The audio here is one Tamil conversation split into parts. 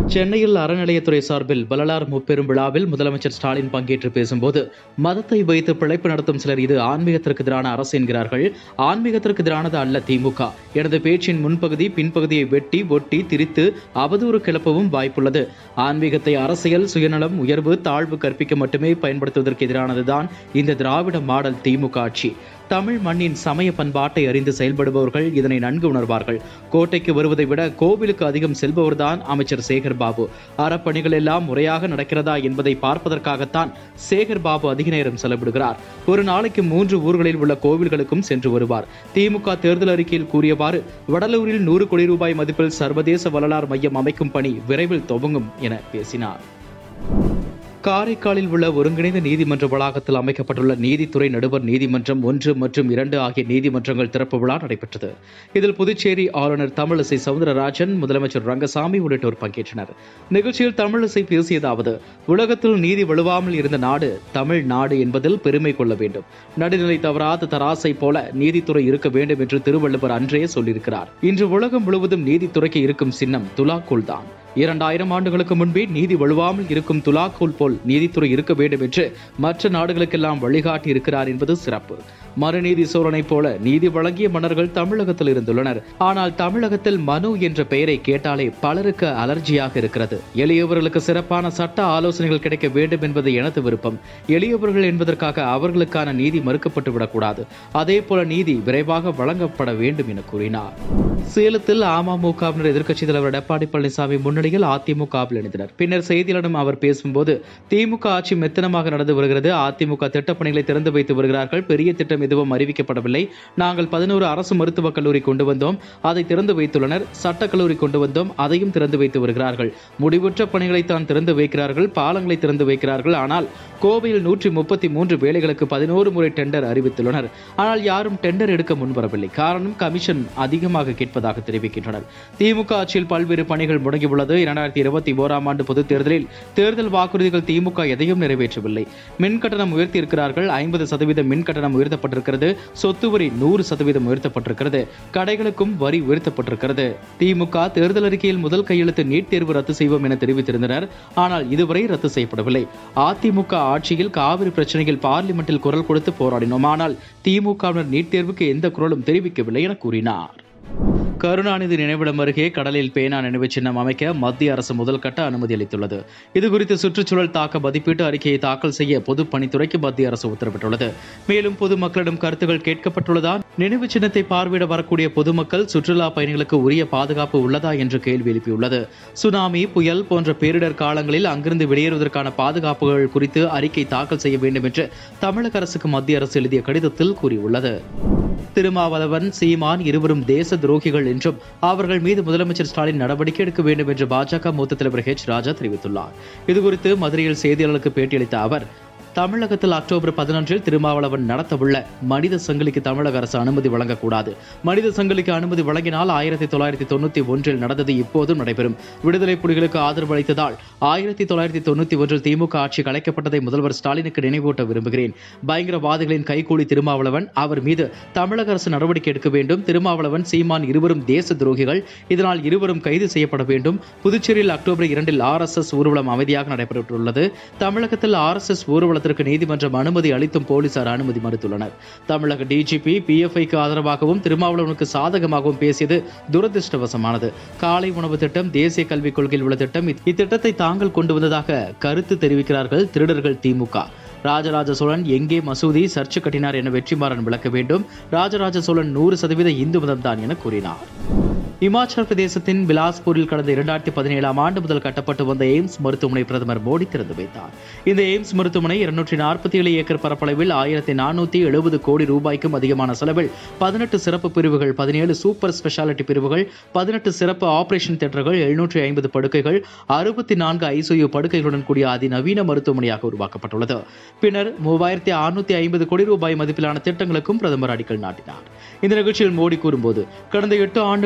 சென்னையில் அறநிலையத்துறை சார்பில் வள்ளலார் முப்பெரும் விழாவில் முதலமைச்சர் ஸ்டாலின் பங்கேற்று பேசும்போது மதத்தை வைத்து பிழைப்பு நடத்தும் சிலர் இது ஆன்மீகத்திற்கு எதிரான அரசு என்கிறார்கள் ஆன்மீகத்திற்கு எதிரானது அல்ல திமுக எனது பேச்சின் முன்பகுதி பின்பகுதியை வெட்டி ஒட்டி திரித்து அவதூறு கிளப்பவும் வாய்ப்புள்ளது ஆன்மீகத்தை அரசியல் சுயநலம் உயர்வு தாழ்வு கற்பிக்க மட்டுமே பயன்படுத்துவதற்கு எதிரானதுதான் இந்த திராவிட மாடல் திமுக ஆட்சி தமிழ் மண்ணின் சமய பண்பாட்டை அறிந்து செயல்படுபவர்கள் இதனை நன்கு உணர்வார்கள் கோட்டைக்கு வருவதை விட கோவிலுக்கு அதிகம் செல்பவர்தான் அமைச்சர் சேகர் பாபு அறப்பணிகள் எல்லாம் முறையாக நடக்கிறதா என்பதை பார்ப்பதற்காகத்தான் சேகர் பாபு அதிக நேரம் செலவிடுகிறார் ஒரு நாளைக்கு மூன்று ஊர்களில் உள்ள கோவில்களுக்கும் சென்று வருவார் திமுக தேர்தல் அறிக்கையில் கூறியவாறு வடலூரில் நூறு கோடி ரூபாய் மதிப்பில் சர்வதேச வரலாறு மையம் அமைக்கும் பணி விரைவில் துவங்கும் என பேசினார் காரைக்காலில் உள்ள ஒருங்கிணைந்த நீதிமன்ற வளாகத்தில் அமைக்கப்பட்டுள்ள நீதித்துறை நடுவர் நீதிமன்றம் ஒன்று மற்றும் இரண்டு ஆகிய நீதிமன்றங்கள் திறப்பு விழா நடைபெற்றது இதில் புதுச்சேரி ஆளுநர் தமிழிசை சவுந்தரராஜன் முதலமைச்சர் ரங்கசாமி உள்ளிட்டோர் பங்கேற்றனர் நிகழ்ச்சியில் தமிழிசை பேசியதாவது உலகத்தில் நீதி வலுவாமல் இருந்த நாடு தமிழ் நாடு என்பதில் பெருமை கொள்ள வேண்டும் நடுநிலை தவறாத தராசை போல நீதித்துறை இருக்க வேண்டும் என்று திருவள்ளுவர் அன்றே சொல்லியிருக்கிறார் இன்று உலகம் முழுவதும் நீதித்துறைக்கு இருக்கும் சின்னம் துலாக்கோல் தான் இரண்டாயிரம் ஆண்டுகளுக்கு முன்பே நீதி வலுவாமல் இருக்கும் துலாக்கோல் போல் நீதித்துறை இருக்க வேண்டும் என்று மற்ற நாடுகளுக்கெல்லாம் வழிகாட்டி இருக்கிறார் என்பது சிறப்பு மறுநீதி சோழனைப் போல நீதி வழங்கிய மன்னர்கள் தமிழகத்தில் இருந்துள்ளனர் ஆனால் தமிழகத்தில் மனு என்ற பெயரை கேட்டாலே பலருக்கு அலர்ஜியாக இருக்கிறது எளியவர்களுக்கு சிறப்பான சட்ட ஆலோசனைகள் கிடைக்க வேண்டும் என்பது எனது விருப்பம் எளியவர்கள் என்பதற்காக அவர்களுக்கான நீதி மறுக்கப்பட்டு விடக்கூடாது அதே போல நீதி விரைவாக வழங்கப்பட வேண்டும் என கூறினார் சேலத்தில் அமமுகவினர் எதிர்க்கட்சித் தலைவர் எடப்பாடி பழனிசாமி முன்னிலையில் அதிமுகவில் இணைந்தனர் பின்னர் செய்தியாளரிடம் அவர் பேசும்போது திமுக ஆட்சி மெத்தனமாக நடந்து வருகிறது அதிமுக திட்டப்பணிகளை திறந்து வைத்து வருகிறார்கள் பெரிய திட்டம் எதுவும் அறிவிக்கப்படவில்லை நாங்கள் பதினோரு அரசு மருத்துவக் கல்லூரி கொண்டு வந்தோம் அதை திறந்து வைத்துள்ளனர் சட்டக் கல்லூரி கொண்டு வந்தோம் அதையும் திறந்து வைத்து வருகிறார்கள் முடிவுற்ற பணிகளை தான் திறந்து வைக்கிறார்கள் பாலங்களை திறந்து வைக்கிறார்கள் ஆனால் கோவையில் நூற்றி முப்பத்தி மூன்று வேலைகளுக்கு பதினோரு முறை டெண்டர் அறிவித்துள்ளனர் ஆனால் யாரும் டெண்டர் எடுக்க முன்வரவில்லை காரணம் கமிஷன் அதிகமாக கேட்பதாக தெரிவிக்கின்றனர் திமுக ஆட்சியில் பல்வேறு பணிகள் முடங்கியுள்ளது இரண்டாயிரத்தி இருபத்தி ஓராம் ஆண்டு பொதுத் தேர்தலில் தேர்தல் வாக்குறுதிகள் திமுக எதையும் நிறைவேற்றவில்லை மின் கட்டணம் உயர்த்தி இருக்கிறார்கள் ஐம்பது சதவீதம் மின் கட்டணம் உயர்த்தப்பட்டிருக்கிறது சொத்து வரி நூறு சதவீதம் உயர்த்தப்பட்டிருக்கிறது கடைகளுக்கும் வரி உயர்த்தப்பட்டிருக்கிறது திமுக தேர்தல் அறிக்கையில் முதல் கையெழுத்து நீட் தேர்வு ரத்து செய்வோம் என தெரிவித்திருந்தனர் ஆனால் இதுவரை ரத்து செய்யப்படவில்லை அதிமுக ஆட்சியில் காவிரி பிரச்சனையில் பார்லிமெண்டில் குரல் கொடுத்து போராடினோம் ஆனால் திமுகவினர் நீட் தேர்வுக்கு எந்த குரலும் தெரிவிக்கவில்லை என கூறினார் கருணாநிதி நினைவிடம் அருகே கடலில் பேனா நினைவுச் சின்னம் அமைக்க மத்திய அரசு முதல் கட்ட அனுமதி அளித்துள்ளது இதுகுறித்து சுற்றுச்சூழல் தாக்க மதிப்பீட்டு அறிக்கையை தாக்கல் செய்ய பொதுப்பணித்துறைக்கு மத்திய அரசு உத்தரவிட்டுள்ளது மேலும் பொதுமக்களிடம் கருத்துகள் கேட்கப்பட்டுள்ளதால் நினைவு சின்னத்தை பார்வையிட வரக்கூடிய பொதுமக்கள் சுற்றுலா பயணிகளுக்கு உரிய பாதுகாப்பு உள்ளதா என்று கேள்வி எழுப்பியுள்ளது சுனாமி புயல் போன்ற பேரிடர் காலங்களில் அங்கிருந்து வெளியேறுவதற்கான பாதுகாப்புகள் குறித்து அறிக்கை தாக்கல் செய்ய வேண்டும் என்று தமிழக அரசுக்கு மத்திய அரசு எழுதிய கடிதத்தில் கூறியுள்ளது திருமாவளவன் சீமான் இருவரும் தேச துரோகிகள் என்றும் அவர்கள் மீது முதலமைச்சர் ஸ்டாலின் நடவடிக்கை எடுக்க வேண்டும் என்று பாஜக மூத்த தலைவர் ஹெச் ராஜா தெரிவித்துள்ளார் இதுகுறித்து மதுரையில் செய்தியாளர்களுக்கு பேட்டியளித்த அவர் தமிழகத்தில் அக்டோபர் பதினொன்றில் திருமாவளவன் நடத்தவுள்ள மனித சங்கிலிக்கு தமிழக அரசு அனுமதி வழங்கக்கூடாது மனித சங்கிலிக்கு அனுமதி வழங்கினால் ஆயிரத்தி தொள்ளாயிரத்தி தொண்ணூத்தி ஒன்றில் நடந்தது இப்போதும் நடைபெறும் விடுதலை புலிகளுக்கு ஆதரவு அளித்ததால் ஆயிரத்தி தொள்ளாயிரத்தி தொண்ணூத்தி ஒன்றில் திமுக ஆட்சி கலைக்கப்பட்டதை முதல்வர் ஸ்டாலினுக்கு நினைவூட்ட விரும்புகிறேன் பயங்கரவாதிகளின் கைகூலி திருமாவளவன் அவர் மீது தமிழக அரசு நடவடிக்கை எடுக்க வேண்டும் திருமாவளவன் சீமான் இருவரும் தேச துரோகிகள் இதனால் இருவரும் கைது செய்யப்பட வேண்டும் புதுச்சேரியில் அக்டோபர் இரண்டில் ஆர் எஸ் எஸ் ஊர்வலம் அமைதியாக நடைபெற்றுள்ளது தமிழகத்தில் ஆர் எஸ் எஸ் ஊர்வலத்திற்கு நீதிமன்றம் அனுமதி அளித்தும் போலீசார் அனுமதி மறுத்துள்ளனர் தமிழக டிஜிபி பிஎஃப்ஐக்கு ஆதரவாகவும் திருமாவளவனுக்கு சாதகமாகவும் பேசியது துரதிருஷ்டவசமானது காலை உணவு திட்டம் தேசிய கல்விக் கொள்கையில் உள்ள திட்டம் இத்திட்டத்தை தாங்கள் கொண்டு வந்ததாக கருத்து தெரிவிக்கிறார்கள் திருடர்கள் திமுக ராஜராஜ சோழன் எங்கே மசூதி சர்ச்சு கட்டினார் என வெற்றிமாறன் விளக்க வேண்டும் ராஜராஜ சோழன் நூறு சதவீத இந்து மதம்தான் என கூறினார் இமாச்சல பிரதேசத்தின் பிலாஸ்பூரில் கடந்த இரண்டாயிரத்தி பதினேழாம் ஆண்டு முதல் கட்டப்பட்டு வந்த எய்ம்ஸ் மருத்துவமனை பிரதமர் மோடி திறந்து வைத்தார் இந்த எய்ம்ஸ் மருத்துவமனை இருநூற்றி நாற்பத்தி ஏழு ஏக்கர் பரப்பளவில் ஆயிரத்தி நானூத்தி எழுபது கோடி ரூபாய்க்கும் அதிகமான செலவில் பதினெட்டு சிறப்பு பிரிவுகள் பதினேழு சூப்பர் ஸ்பெஷாலிட்டி பிரிவுகள் பதினெட்டு சிறப்பு ஆபரேஷன் தியேட்டர்கள் எழுநூற்றி ஐம்பது படுக்கைகள் அறுபத்தி நான்கு ஐசியு படுக்கைகளுடன் கூடிய அதிநவீன மருத்துவமனையாக உருவாக்கப்பட்டுள்ளது பின்னர் மூவாயிரத்தி அறுநூத்தி ஐம்பது கோடி ரூபாய் மதிப்பிலான திட்டங்களுக்கும் பிரதமர் அடிக்கல் நாட்டினார் இந்த நிகழ்ச்சியில் மோடி கூறும்போது கடந்த எட்டு ஆண்டுகளில் நாட்டின்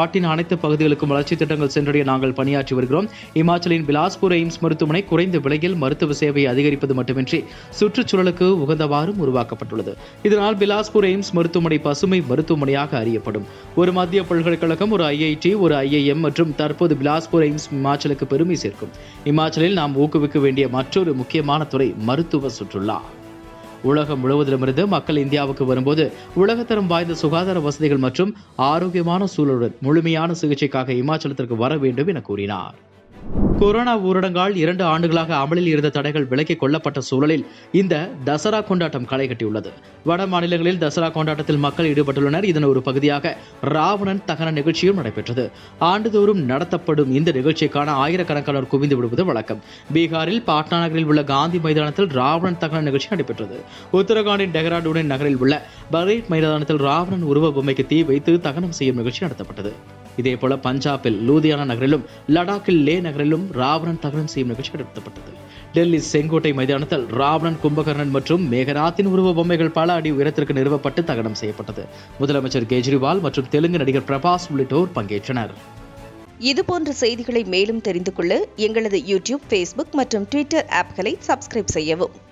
நாட்டின் அனைத்து பகுதிகளுக்கும் வளர்ச்சித் திட்டங்கள் சென்றடைய நாங்கள் பணியாற்றி வருகிறோம் இமாச்சலின் பிலாஸ்பூர் எய்ம்ஸ் மருத்துவமனை குறைந்த விலையில் மருத்துவ சேவையை அதிகரிப்பது மட்டுமின்றி சுற்றுச்சூழலுக்கு உகந்தவாறும் உருவாக்கப்பட்டுள்ளது இதனால் பிலாஸ்பூர் எய்ம்ஸ் மருத்துவமனை பசுமை மருத்துவமனையாக அறியப்படும் ஒரு மத்திய பல்கலைக்கழகம் ஒரு ஐஐடி ஒரு ஐஐஎம் மற்றும் தற்போது பிலாஸ்பூர் எய்ம்ஸ் இமாச்சலுக்கு பெருமை சேர்க்கும் இமாச்சலில் நாம் ஊக்குவிக்க வேண்டிய மற்றொரு முக்கியமான துறை மருத்துவ சுற்றுலா உலகம் முழுவதிலுமிருந்து மக்கள் இந்தியாவுக்கு வரும்போது உலகத்தரம் வாய்ந்த சுகாதார வசதிகள் மற்றும் ஆரோக்கியமான சூழலுடன் முழுமையான சிகிச்சைக்காக இமாச்சலத்திற்கு வர வேண்டும் என கூறினார் கொரோனா ஊரடங்கால் இரண்டு ஆண்டுகளாக அமலில் இருந்த தடைகள் விலக்கிக் கொள்ளப்பட்ட சூழலில் இந்த தசரா கொண்டாட்டம் களை கட்டியுள்ளது வட மாநிலங்களில் தசரா கொண்டாட்டத்தில் மக்கள் ஈடுபட்டுள்ளனர் இதன் ஒரு பகுதியாக ராவணன் தகன நிகழ்ச்சியும் நடைபெற்றது ஆண்டுதோறும் நடத்தப்படும் இந்த நிகழ்ச்சிக்கான ஆயிரக்கணக்கானோர் குவிந்து விடுவது வழக்கம் பீகாரில் பாட்னா நகரில் உள்ள காந்தி மைதானத்தில் ராவணன் தகன நிகழ்ச்சி நடைபெற்றது உத்தரகாண்டின் டெஹ்ராடூனின் நகரில் உள்ள பரேட் மைதானத்தில் ராவணன் உருவ பொம்மைக்கு தீ வைத்து தகனம் செய்யும் நிகழ்ச்சி நடத்தப்பட்டது இதேபோல பஞ்சாபில் லூதியானா நகரிலும் லடாக்கில் லே நகரிலும் ராவணன் தகனம் செய்யும் நிகழ்ச்சி நடத்தப்பட்டது டெல்லி செங்கோட்டை மைதானத்தில் ராவணன் கும்பகர்ணன் மற்றும் மேகநாத்தின் உருவ பொம்மைகள் பல அடி உயரத்திற்கு நிறுவப்பட்டு தகனம் செய்யப்பட்டது முதலமைச்சர் கெஜ்ரிவால் மற்றும் தெலுங்கு நடிகர் பிரபாஸ் உள்ளிட்டோர் பங்கேற்றனர் இதுபோன்ற செய்திகளை மேலும் தெரிந்து கொள்ள எங்களது யூடியூப் ஃபேஸ்புக் மற்றும் ட்விட்டர் ஆப்களை சப்ஸ்கிரைப் செய்யவும்